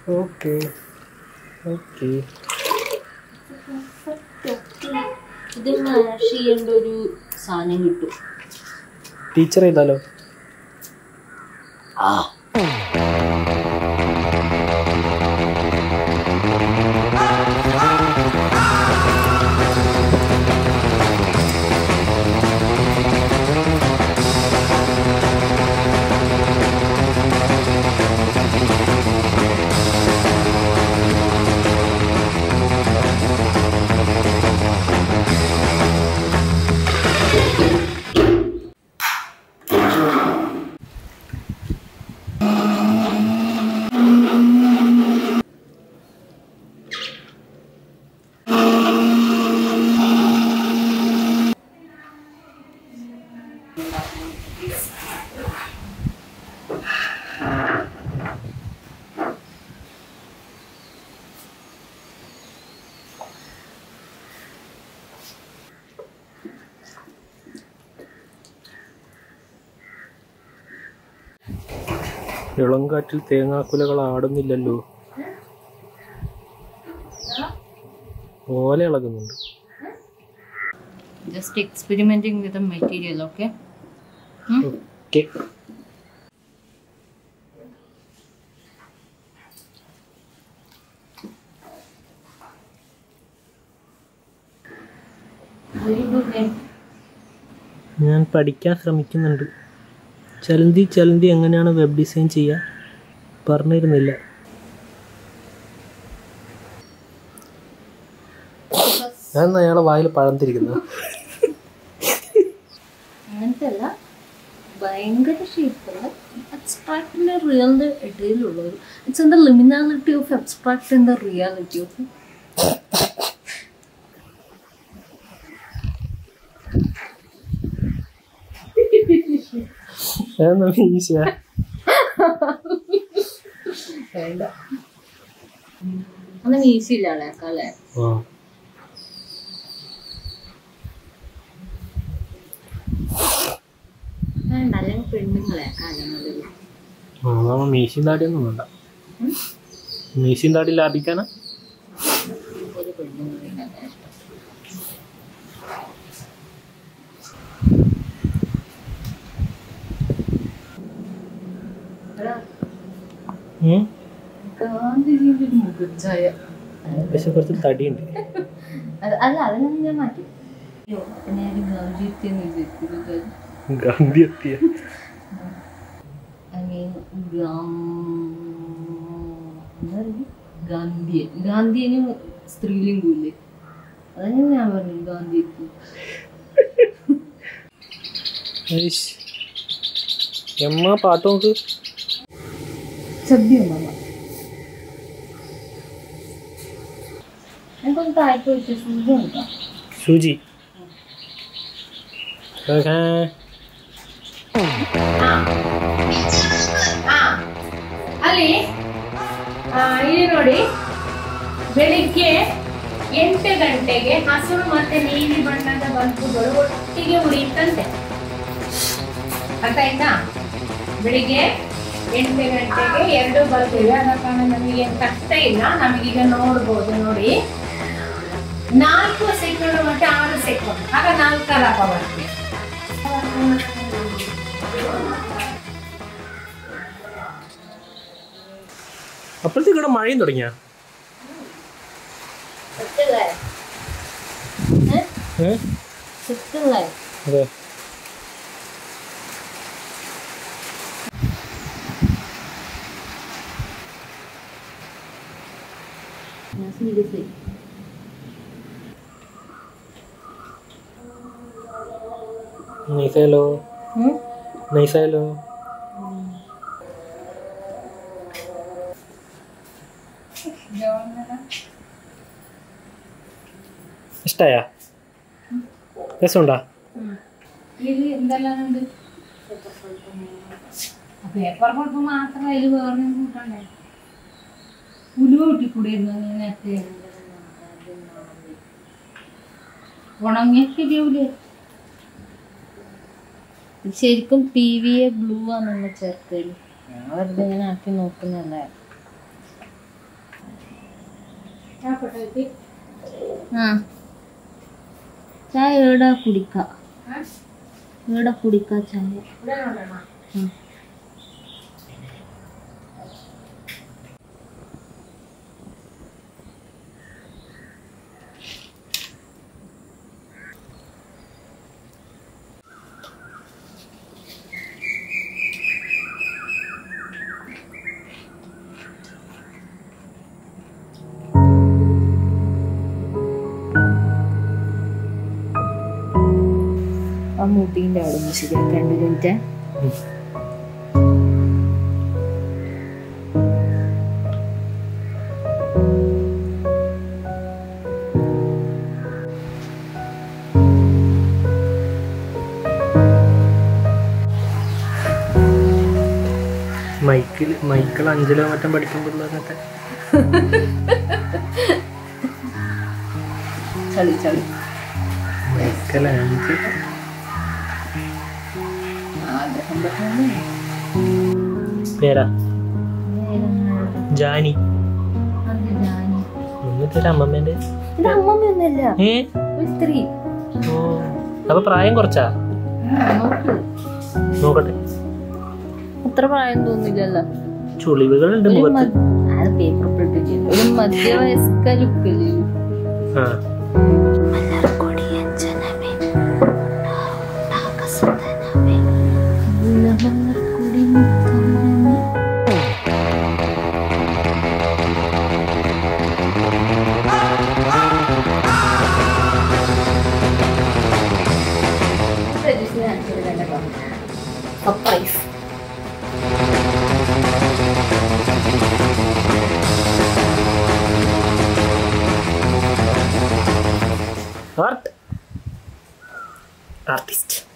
Okay okay ഇത് മാഷ് ചെയ്യേണ്ട ഒരു സാധനം കിട്ടും ടീച്ചർ ചെയ്താലോ ഇളം കാറ്റിൽ തേങ്ങാക്കുലകൾ ആടുന്നില്ലല്ലോ ഓല ഇളകുന്നുണ്ട് just experimenting with material okay okay very good ഞാൻ പഠിക്കാൻ ശ്രമിക്കുന്നുണ്ട് ചലന്തി ചലന്തി എങ്ങനെയാണ് വെബ് ഡിസൈൻ ചെയ്യുക പറഞ്ഞിരുന്നില്ല ഞാൻ അയാളെ വായിൽ പഴം തിരിക്കുന്നത് അങ്ങനത്തെ അല്ല ഭയങ്കര ഷേപ്പല്ല അബ്സ്ട്രാക്റ്റിന്റെ റിയലിന്റെ ഇടയിലുള്ള ഒരു it's in the liminality of abstract in the reality of അതൊന്നും ഈസിയാ വേണ്ട ഒന്നും ഈസി ഇല്ല അല്ലേ ആ വേണ്ട അല്ലെങ്കിൽ പെണ്ണുങ്ങളെ കാലങ്ങളിൽ ആ നമ്മൾ മീശിൻ താടിയൊന്നും വേണ്ട മീശിൻ താടി ലാഭിക്കാനാ ഒരു പെണ്ണുങ്ങളെ ഇഷ്ടം എടാ, ഉം. ഗാന്ധിജിയുടെ ഒരു മുഖച്ഛായ പക്ഷെ കുറച്ച് തടിയുണ്ട് അത് അല്ല അതിനൊന്നും ഞാൻ മാറ്റി അയ്യോ, ഞാൻ ഗാന്ധിജി എന്ന് വിചാരിക്കുന്നത് ഗാന്ധി എത്തിയ ഐ മീൻ എന്താ പറയുക ഗാന്ധിയൻ ഗാന്ധിയന് സ്ത്രീലിംഗമില്ലേ അതാണ് ഞാൻ പറഞ്ഞു ഗാന്ധിക്ക് ഏയ്ഷ്. എമ്മ പാട്ട് നോക്ക് സദ്യ മമ്മ എനിക്കൊന്ന് താഴ്ത്തു വെച്ച് സൂചി നോക്കാം സൂചി ഓക്കേ. ಅಲ್ಲಿ ಆ, ಇಲ್ಲಿ ನೋಡಿ ಬೆಳಿಗ್ಗೆ ಎಂಟು ಗಂಟೆಗೆ ಹಸಿರು ಮತ್ತೆ ನೀಲಿ ಬಣ್ಣದ ಬಲ್ಬುಗಳು ಒಟ್ಟಿಗೆ ಉರಿಯುತ್ತಂತೆ ಅರ್ಥ ಆಯ್ತಾ ಬೆಳಿಗ್ಗೆ ಎಂಟು ಗಂಟೆಗೆ ಎರಡು ಬಲ್ಬ್ ಇವೆ ಆದ ಕಾರಣ ನಮಗೆ ಏನು ಕಷ್ಟ ಇಲ್ಲ ನಮಗೀಗ ನೋಡ್ಬೋದು ನೋಡಿ ನಾಲ್ಕು ಸೆಕೆಂಡ್ ಮತ್ತೆ ಆರು ಸೆಕೆಂಡ್ ಆಗ ನಾಲ್ಕರ ಬರುತ್ತೆ അപ്പോഴത്തേക്ക് ഇവിടെ മഴയും തുടങ്ങിയ സത്യല്ലേ സത്യല്ലേ അതെ ഞാൻ സീരിയസ്ലി നൈസായാലോ നൈസായാലോ ഇഷ്ടായ രസമുണ്ടാ ഇതിൽ എന്തെല്ലാം ഉണ്ട് പേപ്പർ പൾപ്പ് മാത്രം അതിൽ വേറെ കൂട്ടണ്ടേ ഉലുവ കൂട്ടിക്കൂടിയിരുന്നു നേരത്തെ ഉണങ്ങിയ ശരിയാവൂലേ ശരിക്കും പി വി എ ബ്ലൂ ആണെന്ന് ചേർക്കല് ഞാൻ വെറുതെ ഇങ്ങനെ ആക്കി നോക്കുന്നല്ലേ ആ ചായ എവിടെ കുടിക്ക എവിടെ കുടിക്ക ചായ ഉം. ആ മൂട്ടീൻ്റെ അവിടെ ഒന്ന് ശരിയാക്കാൻ രണ്ട് മിനിറ്റ് മൈക്കിൽ മൈക്കിൾ അഞ്ചിലോ മറ്റും പഠിക്കുമ്പോഴത്തെ ചളി ചളി മൈക്കിൾ അഞ്ച് ആഗ്രഹം പറഞ്ഞത് പേരാ ജാനി അത് ഞാന് എന്നിട്ട് അമ്മമ്മേന്റെ ഇത് അമ്മമ്മയൊന്നുമല്ല ഏ ഒരു സ്ത്രീ ഓ അപ്പൊ പ്രായം കുറച്ചാ ആ, നോക്ക് നോക്കട്ടെ അത്ര പ്രായം തോന്നില്ലല്ലോ ചുളിവുകളുണ്ട് ഒരു മുഖത്ത് മ- അത് പേപ്പർ പ്രിന്റ് ഒരു മധ്യവയസ്ക ലുക്കില് ആ സർപ്രൈസ് ആർട്ട് ആർട്ടിസ്റ്റ്